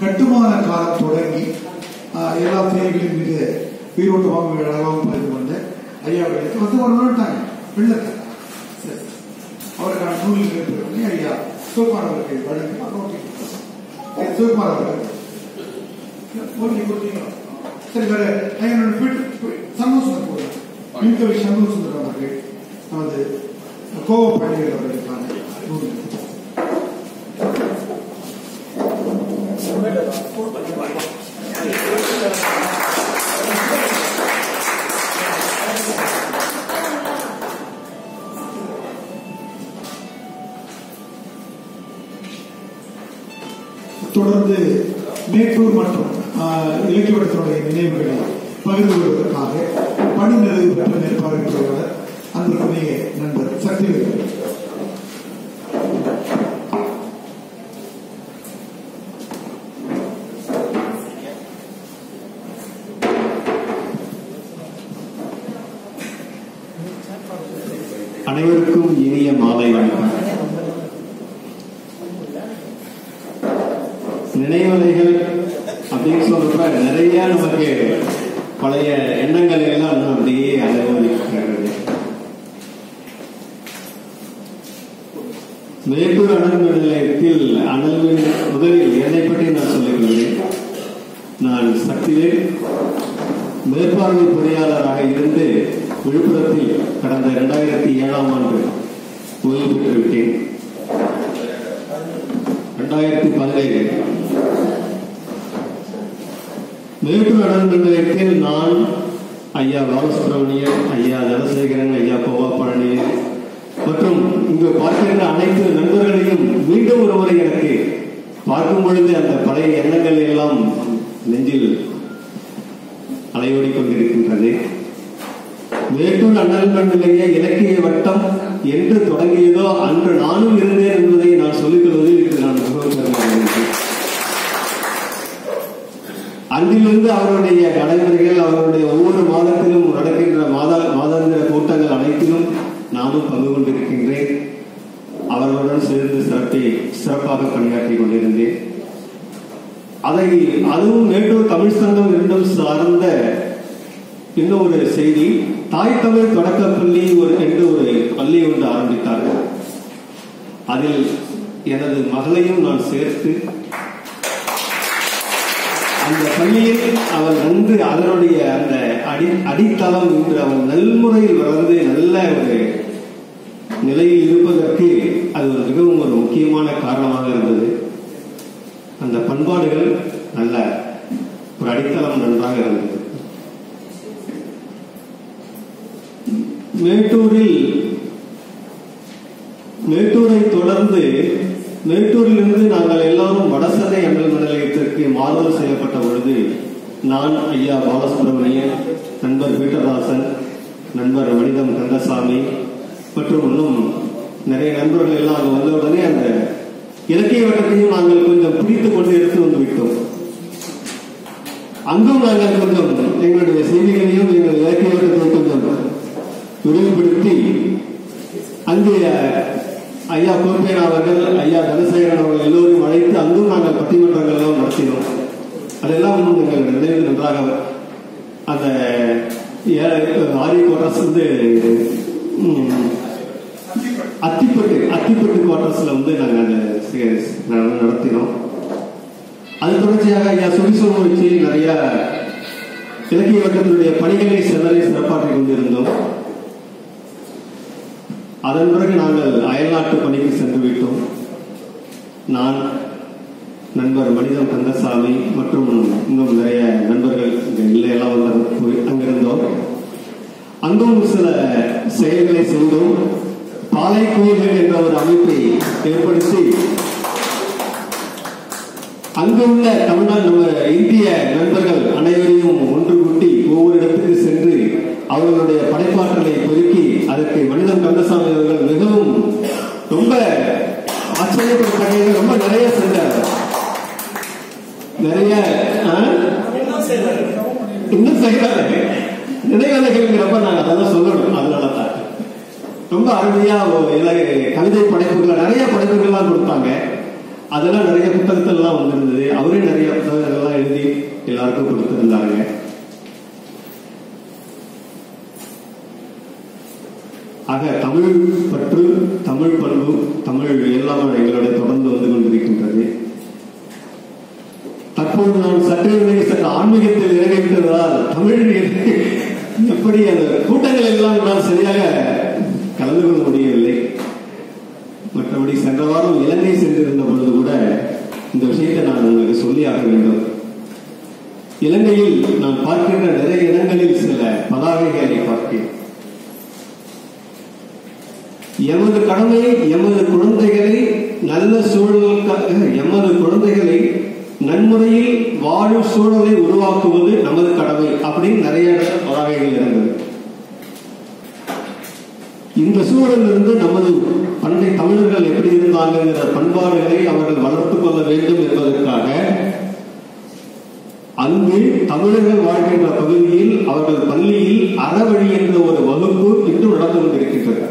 கட்டுமான காலம் தொடங்கி ஆஹ், எல்லா தேவைகளையும் மிக உயிரோட்டமாகவும் அழகாகவும் பகிர்ந்து கொண்ட ஐயா அவர்களுக்கு வந்து ஒரு வந்துட்டாங்க வெள்ளத்தில் சரி அவருக்கான நூலில் இருக்கிறவங்க ஐயா சிவகுமார் அவர்கள் வழங்கி நோட்டி சிவகுமார் அவர்கள் ஓகே கொடுத்தீங்களா சரி வேற ஐயா சந்தோஷம் சுந்தர் போடுறேன் மின்கவி சண்முக சுந்தர் அவர்கள் நமது கோவ பண்டிகை அவர்களுக்கான நூல் தொடர்ந்து மேட்டூர் மற்றும் ஆஹ், இலக்கியவட்டத்தினுடைய நினைவுகளை பகிர்ந்து கொள்வதற்காக பணி நிறைவு பெற்ற மேற்பார்வையாளர் அன்புக்குரிய நண்பர் சக்திவேல் அனைவருக்கும் இனிய மாலை வணக்கம் நினைவலைகள் அப்படின்னு சொல்றப்ப நிறைய நமக்கு பழைய எண்ணங்கள் எல்லாம் இன்னும் அப்படியே அலைவதிக்கிறது மேட்டூர் அனல் மின் நிலையத்தில் அனல் மின் முதலில் என்னை பற்றி நான் சொல்லிக் கொள்கிறேன் நான் சக்திவேல் மேற்பார்வை பொறியாளராக இருந்து விழுப்புரத்தில் கடந்த இரண்டாயிரத்தி ஏழாம் ஆண்டு ஓய்வு பெற்று விட்டேன் இரண்டாயிரத்தி பதினேழு மேட்டூர் அனல் மின் நிலையத்தில் நான் ஐயா பாலசுப்ரமணியன் ஐயா தனசேகரன் ஐயா கோவா பழனியன் மற்றும் இங்கு பார்க்கின்ற அனைத்து நண்பர்களையும் மீண்டும் ஒரு முறை எனக்கு பார்க்கும் பொழுது அந்த பழைய எண்ணங்கள் எல்லாம் நெஞ்சில் அலையோடிக் கொண்டிருக்கின்றது மேட்டூர் அண்ணல் மின் நிலைய இலக்கிய வட்டம் என்று தொடங்கியதோ அன்று நானும் இருந்தேன் என்பதை நான் சொல்லிக் கொள்வதில் இன்று நான் மிகவும் பெருமை அடைகின்றேன். அன்றிலிருந்து அவருடைய நடைமுறைகள் அவருடைய ஒவ்வொரு மாதத்திலும் நடக்கின்ற மாத மாதாந்திர கூட்டங்கள் அனைத்திலும் நானும் பங்கு கொண்டிருக்கின்றேன் அவர்களுடன் சேர்ந்து சிறப்பை சிறப்பாக பணியாற்றிக் கொண்டிருந்தேன் அதை அதுவும் மேட்டூர் தமிழ் சங்கம் இரண்டும் சார்ந்த இன்னொரு செய்தி தாய் தமிழ் தொடக்கப் பள்ளி ஒரு என்று ஒரு பள்ளி ஒன்று ஆரம்பித்தார்கள் அதில் எனது மகளையும் நான் சேர்த்து அந்த பள்ளியில் அவள் நன்கு அதனுடைய அந்த அடி அடித்தளம் என்று அவள் நல்முறையில் வளர்ந்து நல்ல ஒரு நிலையில் இருப்பதற்கு அது ஒரு மிகவும் ஒரு முக்கியமான காரணமாக இருந்தது அந்த பண்பாடுகள் நல்ல ஒரு அடித்தளம் நன்றாக இருந்தது மேட்டூரில் மேட்டூரை தொடர்ந்து மேட்டூரிலிருந்து நாங்கள் எல்லாரும் வடசதை அண்ணல் மின் நிலையத்திற்கு மாறுதல் செய்யப்பட்ட பொழுது நான் ஐயா பாலசுப்ரமணியன் நண்பர் பீட்டர்தாசன் நண்பர் மனிதம் கந்தசாமி மற்றும் இன்னும் நிறைய நண்பர்கள் எல்லாம் அங்கே வந்த உடனே அந்த இலக்கிய வட்டத்தையும் நாங்கள் கொஞ்சம் பிடித்துக் கொண்டு எடுத்து வந்து விட்டோம் அங்கும் நாங்கள் கொஞ்சம் எங்களுடைய செய்திகளையும் எங்கள் இலக்கிய வட்டத்தை கொஞ்சம் விரிவுபடுத்தி அங்கு ஐயா கோப்பையன் அவர்கள் ஐயா தனசேகரன் அவர்கள் எல்லோரையும் அழைத்து அங்கும் நாங்கள் பட்டிமன்றங்கள் எல்லாம் நடத்தினோம் அதெல்லாம் இன்னும் எங்கள் நினைவில் நன்றாக அந்த ஆரி கோட்டர்ஸ் வந்து ம், அத்திப்பட்டு அத்திப்பட்டு குவார்டர்ஸ்ல வந்து நாங்கள் அந்த சி- நட- நடத்தினோம் அது தொடர்ச்சியாக ஐயா சுடிசோம் வச்சு நிறைய இலக்கிய வட்டத்தினுடைய பணிகளை சென்னலை சிறப்பாற்றிக் கொண்டிருந்தோம் அதன் பிறகு நாங்கள் அயல்நாட்டு பணிக்கு சென்று விட்டோம் நான் நண்பர் மனிதம் கந்தசாமி மற்றும் இன்னும் நிறைய நண்பர்கள் இங்கே இல்லை எல்லாம் வந்து போய் அங்கிருந்தோம் அங்கும் சில செயல்களை செய்தோம் பாலை கோயில்கள் என்ற ஒரு அமைப்பை ஏற்படுத்தி அங்குள்ள தமிழ்நாடு நம்ம இந்திய நண்பர்கள் அனைவரையும் ஒன்று கூட்டி ஒவ்வொரு இடத்துக்கு சென்று அவர்களுடைய படைப்பாற்றலை பெருக்கி அதற்கு மனிதன் கந்தசாமி அவர்கள் மிகவும் ரொம்ப ஆச்சரியப்படக்கூடிய ரொம்ப நிறைய செஞ்சார் நிறைய ஆ? இன்னும் செய்யறாரு நினைவலைகளுங்கிறப்ப நாங்க அதெல்லாம் சொல்லணும் அதனால தான் ரொம்ப அருமையா ஒரு இல- கவிதை படைப்புகள் நிறைய படைப்புகள்லாம் கொடுத்தாங்க அதெல்லாம் நிறைய புத்தகத்திலாம் வந்திருந்தது அவரே நிறைய வந்திருந்தாங்க ஆக தமிழ் பற்று தமிழ் பண்பு தமிழ் எல்லாம் எங்களோட தொடர்ந்து வந்து கொண்டிருக்கின்றது தற்போது நான் சற்றே சற்று ஆன்மீகத்தில் இறங்கிவிட்டதால் தமிழ் எப்படி அந்த கூட்டங்கள் எல்லாம் நான் சரியாக கலந்து கொள்ள முடியவில்லை மற்றபடி சென்ற வாரம் இலங்கை சென்றிருந்த பொழுது கூட இந்த விஷயத்தை நான் உங்களுக்கு சொல்லியாக வேண்டும் இலங்கையில் நான் பார்க்கின்ற நிறைய இடங்களில் சில பதாகைகளை பார்க்கிறேன் எமது கடமை எமது குழந்தைகளை நல்ல சூழலுக்காக எமது குழந்தைகளை நன்முறையில் வாழும் சூழலை உருவாக்குவது நமது கடமை அப்படின்னு நிறைய இடத்துல பதாகைகள் இருந்தது இந்த சூழலிலிருந்து நமது பண்டை தமிழர்கள் எப்படி இருந்தாங்கிற பண்பாடுகளை அவர்கள் வளர்த்துக் கொள்ள வேண்டும் என்பதற்காக அங்கு தமிழர்கள் வாழ்கின்ற பகுதியில் அவர்கள் பள்ளியில் அறவழி என்ற ஒரு வகுப்பு இன்று நடந்து கொண்டிருக்கின்றது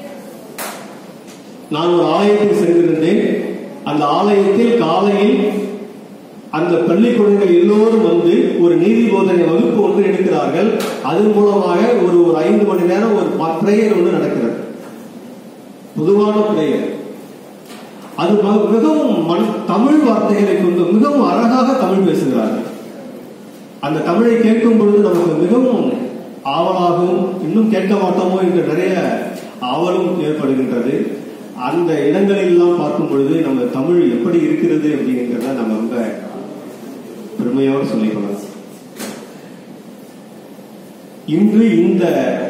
நான் ஒரு ஆலயத்தில் சென்றிருந்தேன் அந்த ஆலயத்தில் காலையில் அந்த பள்ளி குழந்தைகள் எல்லோரும் வந்து ஒரு நீதி போதனை வகுப்பு ஒன்று எடுக்கிறார்கள் அதன் மூலமாக ஒரு ஒரு ஐந்து மணி நேரம் ஒரு பிரேயர் ஒன்று நடக்கிறது பொதுவான பிரேயர் அது ம- மிகவும் மண்- தமிழ் வார்த்தைகளை கொண்டு மிகவும் அழகாக தமிழ் பேசுகிறார்கள் அந்த தமிழை கேட்கும் பொழுது நமக்கு மிகவும் ஆவலாகவும் இன்னும் கேட்க மாட்டோமோ என்று நிறைய ஆவலும் ஏற்படுகின்றது அந்த இடங்களெல்லாம் பார்க்கும் பொழுது நம்ம தமிழ் எப்படி இருக்கிறது அப்படிங்கிறத நம்ம ரொம்ப பெருமையோடு சொல்லிக் கொள்ளலாம் இன்று இந்த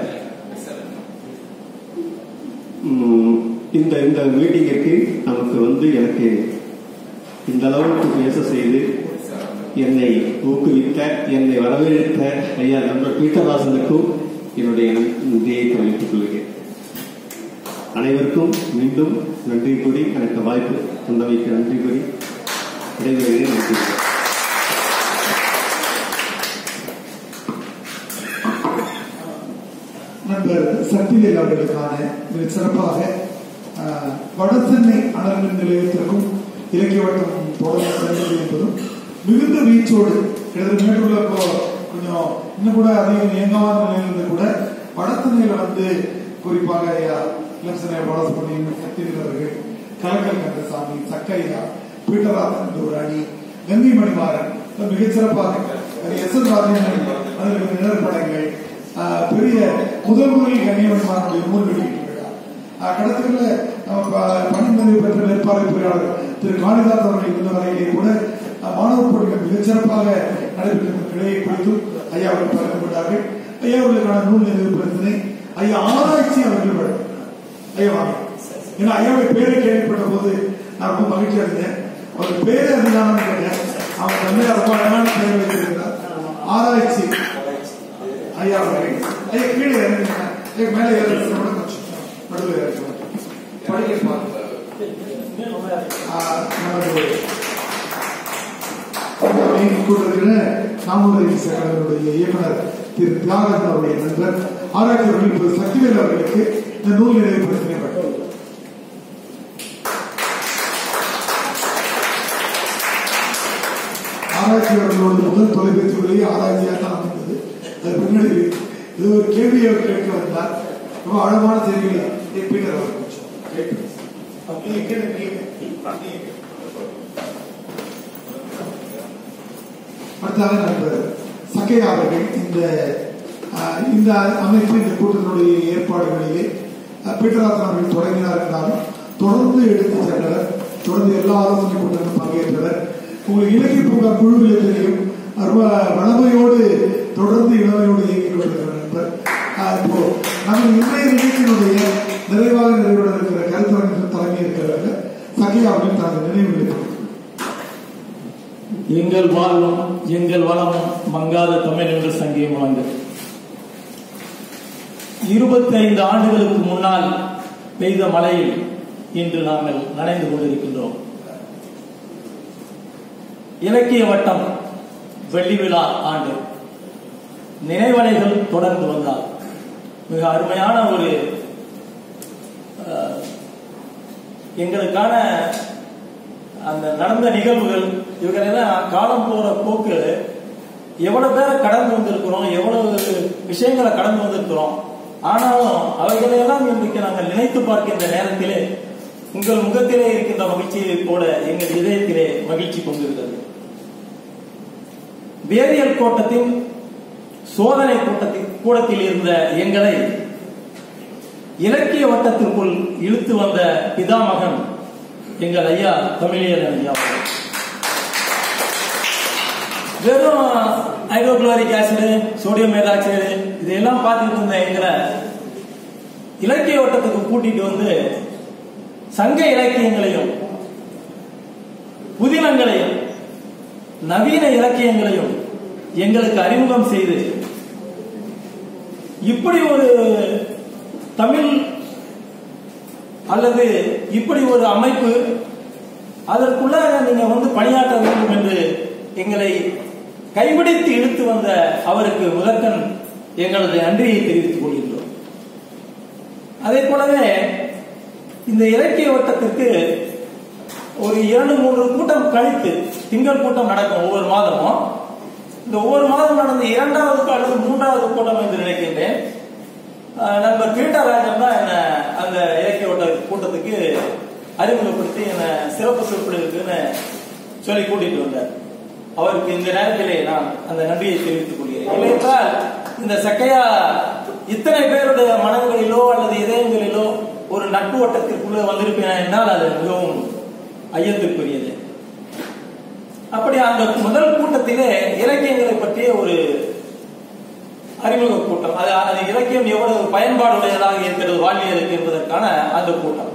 ம், இந்த இந்த மீட்டிங்கிற்கு நமக்கு வந்து எனக்கு இந்த அளவுக்கு பேச செய்து என்னை ஊக்குவித்த என்னை வரவேற்ற ஐயா நண்பர் பீட்டராசனுக்கும் என்னுடைய நன்றியை தெரிவித்துக் கொள்கிறேன் அனைவருக்கும் மீண்டும் நன்றி கூறி எனக்கு வாய்ப்பு தந்தமைக்கு நன்றி கூறி விடைபெறுகிறேன் நன்றி நண்பர் சக்திவேல் அவர்களுக்கான மிக சிறப்பாக ஆஹ், வடசென்னை அனர்மின் நிலையத்திற்கும் இலக்கிய வட்டம் தொடர்ந்து சென்றது என்பதும் மிகுந்த வீச்சோடு கிட்டத்தட்ட மேட்டூர்ல இப்போ கொஞ்சம் இன்னும் கூட அதிகம் இயங்காத நிலையில் இருந்து கூட வடசென்னையில வந்து குறிப்பாக ஐயா இளம்சனை பாலசுப்ரமணியன் சக்திவேல் அவர்கள் கலக்கல் கந்தசாமி சக்கையா பீட்டராசன் என்ற ஒரு அணி கங்கை மணிமாறன் மிகச் சிறப்பாக எஸ் எஸ் ராஜேந்திரன் அதில் நிழற்படங்கள் ஆஹ் பெரிய முதல் முதலில் கண்ணியமன்மாருடைய நூல் வெளியீட்டு விழா ஆஹ் கடத்தல நம்ம ப- பணிமதிவு பெற்ற மேற்பார்வை பொறியாளர் திரு காளிதாஸ் அவர்கள் இருந்த வரையிலே கூட ஆஹ் மாணவர் போட்டிகள் மிகச் சிறப்பாக நடைபெற்ற கிளையை குறித்தும் ஐயா அவர்கள் பகிர்ந்து கொண்டார்கள் ஐயா அவர்களுக்கான நூல் நிறைவு பிரச்சனை ஐயா ஆராய்ச்சி அவர்கள் வழங்கினார் ஐயா வாங்க ஏன்னா ஐயாவுடைய பேரை கேள்விப்பட்ட போது நான் ரொம்ப மகிழ்ச்சியா இருந்தேன் அவர் பேரே அதுதானு கேட்டேன் அவர் தந்தை ரொம்ப அழகான பெயர் வைத்திருக்கிறார் ஆராய்ச்சி ஐயா அவர்கள் ஐயா கீழே இறங்குங்க ஐயா மேலே ஏறுறது கூட கொஞ்சம் நடுவில் இறங்குங்க படிக்க பாருங்க ஆஹ், நமது கூட்டிருக்கிற நாமூரை சேகரனுடைய இயக்குனர் திரு தியாகராஜன் அவருடைய நண்பர் ஆராய்ச்சியாளர்கள் இப்போது சக்திவேல் அவர்களுக்கு இந்த நூல் நிறைவு பிரச்சனைப்பட்டது ஆராய்ச்சியாளர்களோட முதல் தொலைபேசி உரையே ஆராய்ச்சியாக தான் அமைந்தது அது பின்னாடி இது ஒரு கேள்வி அவர் கேட்க வந்தார் ரொம்ப ஆழமான செய்திகளை ஏ, பீட்டர் அவர் கொஞ்சம் கேட்கணும். நீங்க கேளுங்க, நீங்க கேளுங்க. நீங்க கேளுங்க. அடுத்ததாக நண்பர் சக்கையா அவர்கள் இந்த ஆஹ், இந்த அமைப்பு இந்த கூட்டத்தினுடைய ஏற்பாடுகளிலே ஆஹ், பீட்டராசன் அவர்கள் தொடங்கினார் என்றாலும் தொடர்ந்து எடுத்து சென்றவர் தொடர்ந்து எல்லா ஆலோசனை கூட்டத்திலும் பங்கேற்றவர் உங்களுக்கு இலக்கிய பூங்கா குழுவில் தெரியும் ரொம்ப வளமையோடு தொடர்ந்து இளமையோடு இயங்கிக் கொண்டிருக்கிற நண்பர் ஆஹ், இப்போ நம்ம இன்றைய நிகழ்ச்சியினுடைய நிறைவாக நிறைவுடன் இருக்கிற கருத்தரங்கிற்கு தலைமை இருக்கிறவர்கள் சக்கையா அவர்கள் தனது நினைவுகளை எங்கள் வாழ்வும் எங்கள் வளமும் மங்காத தமிழ் என்று சங்கியம் வழங்கு இருபத்தி ஐந்து ஆண்டுகளுக்கு முன்னால் பெய்த மழையில் இன்று நாங்கள் நனைந்து கொண்டிருக்கின்றோம் இலக்கிய வட்டம் வெள்ளி விழா ஆண்டு நினைவலைகள் தொடர்ந்து வந்தால் மிக அருமையான ஒரு அஹ், எங்களுக்கான அந்த நடந்த நிகழ்வுகள் இவங்களெல்லாம் காலம் போற போக்கு எவ்வளவு பேரை கடந்து வந்திருக்கிறோம் எவ்வளவு விஷயங்களை கடந்து வந்திருக்கிறோம் ஆனாலும் அவைகளையெல்லாம் இன்றைக்கு நாங்கள் நினைத்து பார்க்கின்ற நேரத்திலே உங்கள் முகத்திலே இருக்கின்ற மகிழ்ச்சியை போல எங்கள் இதயத்திலே மகிழ்ச்சி கொண்டிருக்கிறது வேதியியல் கோட்டத்தின் சோதனை கூட்டத்தில் கூடத்தில் இருந்த எங்களை இலக்கிய வட்டத்திற்குள் இழுத்து வந்த பிதாமகன் எங்கள் ஐயா தமிழியர் ஐயா அவர்கள். வெறும் ஹைட்ரோகுளோரிக் ஆசிடு சோடியம் ஹைட்ராக்சைடு இதெல்லாம் பார்த்துட்டு இருந்த எங்களை இலக்கிய வட்டத்துக்கு கூட்டிட்டு வந்து சங்க இலக்கியங்களையும் புதினங்களையும் நவீன இலக்கியங்களையும் எங்களுக்கு அறிமுகம் செய்து இப்படி ஒரு தமிழ் அல்லது இப்படி ஒரு அமைப்பு அதற்குள்ள நீங்க வந்து பணியாற்ற வேண்டும் என்று எங்களை கைபிடித்து இழுத்து வந்த அவருக்கு முதற்கண் எங்களது நன்றியை தெரிவித்துக் கொள்கின்றோம் அதே போலவே இந்த இலக்கிய வட்டத்திற்கு ஒரு இரண்டு மூன்று கூட்டம் கழித்து திங்கள் கூட்டம் நடக்கும் ஒவ்வொரு மாதமும் இந்த ஒவ்வொரு மாதம் நடந்த இரண்டாவது அல்லது மூன்றாவது கூட்டம் என்று நினைக்கின்றேன் அஹ் நண்பர் பீட்டராஜன் தான் என்ன அந்த இலக்கிய வட்ட கூட்டத்துக்கு அறிமுகப்படுத்தி என்ன சிறப்பு சொற்பொழிவுக்குன்னு சொல்லி கூட்டிட்டு வந்தார் அவருக்கு இந்த நேரத்திலே நான் அந்த நன்றியை தெரிவித்துக் கொள்கிறேன் இல்லையென்றால் இந்த சக்கையா இத்தனை பேருடைய மனங்களிலோ அல்லது இதயங்களிலோ ஒரு நட்பு வட்டத்திற்குள்ள வந்திருப்பேன் என்றால் அது மிகவும் ஐயத்திற்குரியது அப்படி அந்த முதல் கூட்டத்திலே இலக்கியங்களை பற்றிய ஒரு அறிமுக கூட்டம் அது அது இலக்கியம் எவ்வளவு பயன்பாடுடையதாக இருக்கிறது வாழ்வியலுக்கு என்பதற்கான அந்த கூட்டம்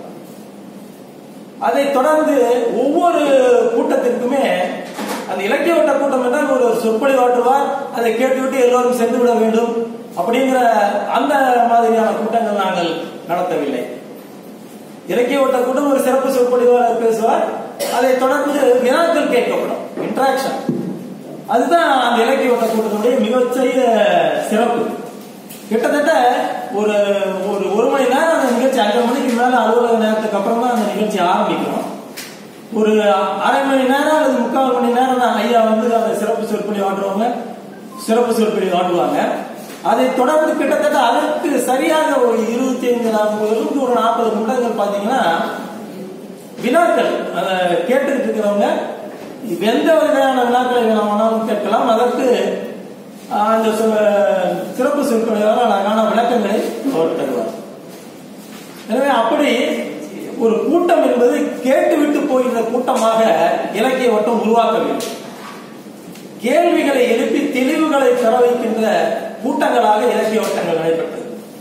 அதை தொடர்ந்து ஒவ்வொரு கூட்டத்திற்குமே அந்த இலக்கிய வட்ட கூட்டம் என்றால் ஒரு சொற்பொழிவாற்றுவார் அதை கேட்டுவிட்டு எல்லோரும் சென்று விட வேண்டும் அப்படிங்கிற அந்த மாதிரியான கூட்டங்கள் நாங்கள் நடத்தவில்லை இலக்கிய வட்ட கூட்டம் ஒரு சிறப்பு சொற்பொழிவாளர் பேசுவார் அதை தொடர்ந்து வினாக்கள் கேட்கப்படும் இன்ட்ராக்ஷன் அதுதான் அந்த இலக்கிய வட்ட கூட்டத்தினுடைய மிகச்சிறிய சிறப்பு கிட்டத்தட்ட ஒரு ஒரு ஒரு மணி நேரம் அந்த நிகழ்ச்சி அஞ்சரை மணிக்கு மேல அலுவலக நேரத்துக்கு அப்புறம் தான் அந்த நிகழ்ச்சி ஆரம்பிக்கும் ஒரு அரை மணி நேரம் அல்லது முக்கால் மணி நேரம் தான் ஐயா வந்து அந்த சிறப்பு சொற்பொழி ஆடுறவங்க சிறப்பு சொற்பொழி ஆடுவாங்க அதை தொடர்ந்து கிட்டத்தட்ட அதற்கு சரியாக ஒரு இருபத்தி ஐந்து நாற்பது ஒரு நாற்பது நிமிடங்கள் பாத்தீங்கன்னா வினாக்கள் அதை கேட்டுக்கிட்டு இருக்கிறவங்க எந்த வகையான வினாக்களை வேணாலும் கேட்கலாம் அதற்கு ஆஹ், அந்த சொ- சிறப்பு சொற்களால் அழகான விளக்கங்களை அவர் தருவார் எனவே அப்படி ஒரு கூட்டம் என்பது கேட்டுவிட்டு போகின்ற கூட்டமாக இலக்கிய வட்டம் உருவாக்கவில்லை கேள்விகளை எழுப்பி தெளிவுகளை பெற வைக்கின்ற கூட்டங்களாக இலக்கிய வட்டங்கள் நடைபெற்றது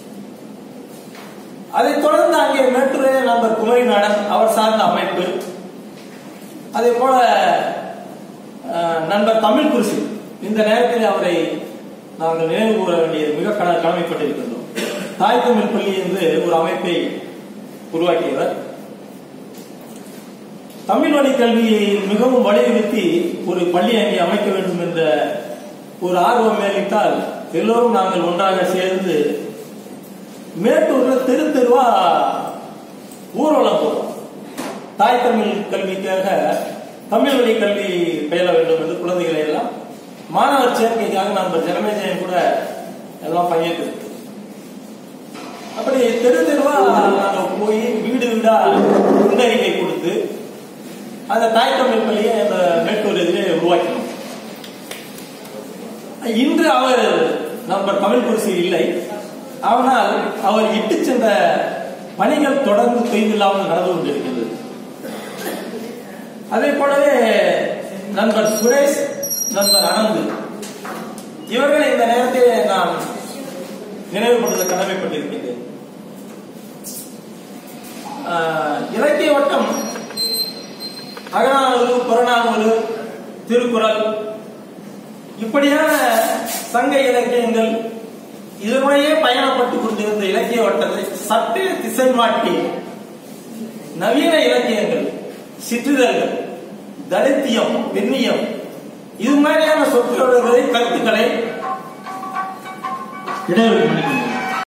அதைத் தொடர்ந்து அங்கே மேட்டுரை நண்பர் குமரி நாடன் அவர் சார்ந்த அமைப்பு அதே போல அஹ், நண்பர் தமிழ் குருசி இந்த நேரத்தில் அவரை நாங்கள் நினைவு கூற வேண்டியது மிக கட- கடமைப்பட்டிருக்கின்றோம் தாய் தமிழ் பள்ளி என்று ஒரு அமைப்பை உருவாக்கியவர் தமிழ் வழி கல்வியை மிகவும் வலியுறுத்தி ஒரு பள்ளி அங்கே அமைக்க வேண்டும் என்ற ஒரு ஆர்வம் மேலிட்டால் எல்லோரும் நாங்கள் ஒன்றாக சேர்ந்து மேட்டூர்ல தெரு தெருவா ஊர்வலம் போறோம் தாய் தமிழ் கல்விக்காக தமிழ் வழி கல்வி பயில வேண்டும் என்று குழந்தைகளை எல்லாம் மாணவர் சேர்க்கைக்காக நம்ம ஜனமேஜயம் கூட எல்லாம் பங்கேற்று அப்படி தெரு தெருவா நாங்க போய் வீடு வீடா குண்டறிக்கை கொடுத்து அந்த தாய் தமிழ் பள்ளியை அந்த மேட்டூர் இதிலே உருவாக்கினோம் இன்று அவர் நண்பர் தமிழ் குருசி இல்லை ஆனால் அவர் இட்டு சென்ற பணிகள் தொடர்ந்து தொய்வில்லாமல் நடந்து கொண்டிருக்கின்றது அதே போலவே நண்பர் சுரேஷ் நண்பர் அனந்து இவர்களை இந்த நேரத்தில் நான் நினைவுபடுத்த கடமைப்பட்டிருக்கின்றேன் ஆஹ், இலக்கிய வட்டம் அகநானூறு புறநானூறு திருக்குறள் இப்படியான சங்க இலக்கியங்கள் இதனுடையே பயணப்பட்டுக் கொண்டிருந்த இலக்கிய வட்டத்தை சற்றே திசை மாற்றி நவீன இலக்கியங்கள் சிற்றிதழ்கள் தலித்தியம் பெண்ணியம் இது மாதிரியான சொற்றொடர்களை கருத்துக்களை இடைவெளி மன்னிக்கணும்